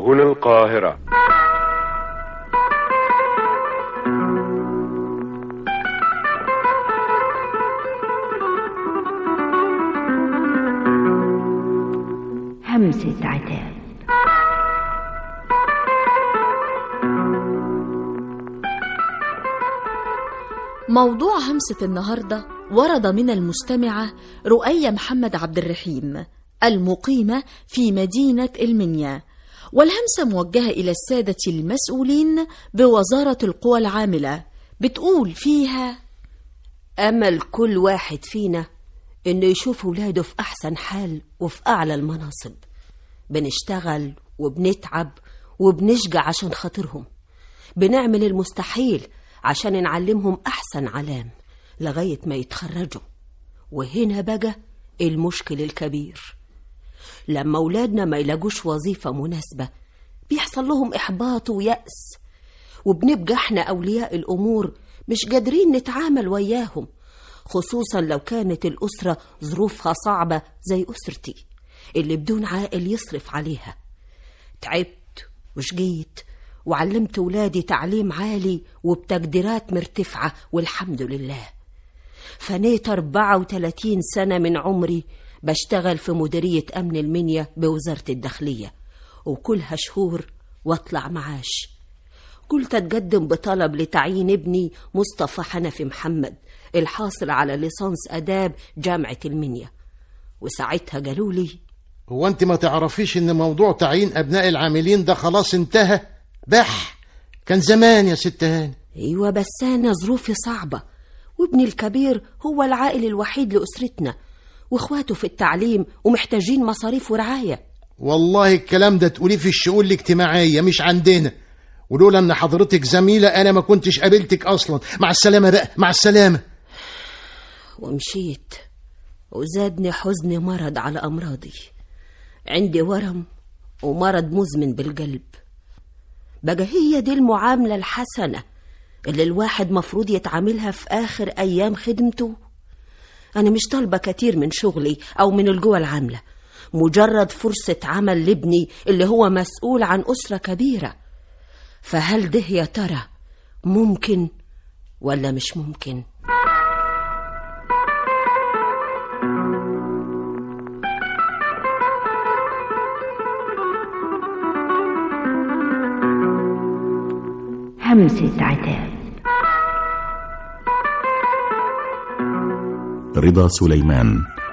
هنا القاهرة همسة عتاب موضوع همسة النهاردة ورد من المستمعة رؤية محمد عبد الرحيم المقيمة في مدينة المنيا والهمسة موجهة إلى السادة المسؤولين بوزارة القوى العاملة بتقول فيها أمل كل واحد فينا إنه يشوف ولاده في أحسن حال وفي أعلى المناصب بنشتغل وبنتعب وبنشجع عشان خاطرهم بنعمل المستحيل عشان نعلمهم أحسن علام لغاية ما يتخرجوا وهنا بقى المشكل الكبير لما أولادنا ما يلاقوش وظيفة مناسبة بيحصل لهم إحباط ويأس وبنبقى احنا أولياء الأمور مش قادرين نتعامل وياهم خصوصا لو كانت الأسرة ظروفها صعبة زي أسرتي اللي بدون عائل يصرف عليها تعبت وشقيت وعلمت ولادي تعليم عالي وبتقديرات مرتفعة والحمد لله فنيت 34 سنة من عمري بشتغل في مديرية أمن المنيا بوزارة الداخلية وكلها شهور واطلع معاش قلت أتقدم بطلب لتعيين ابني مصطفى حنفي محمد الحاصل على ليسانس آداب جامعة المنيا وساعتها قالوا لي هو انت ما تعرفيش ان موضوع تعيين ابناء العاملين ده خلاص انتهى بح كان زمان يا ست هاني ايوه بس انا ظروفي صعبه وابني الكبير هو العائل الوحيد لاسرتنا واخواته في التعليم ومحتاجين مصاريف ورعايه والله الكلام ده تقوليه في الشؤون الاجتماعيه مش عندنا ولولا ان حضرتك زميله انا ما كنتش قابلتك اصلا مع السلامه بقى مع السلامه ومشيت وزادني حزن مرض على امراضي عندي ورم ومرض مزمن بالقلب بقى هي دي المعامله الحسنه اللي الواحد مفروض يتعاملها في آخر أيام خدمته أنا مش طالبة كتير من شغلي أو من الجوة العاملة مجرد فرصة عمل لابني اللي هو مسؤول عن أسرة كبيرة فهل ده يا ترى ممكن ولا مش ممكن؟ همسة عتاب رضا سليمان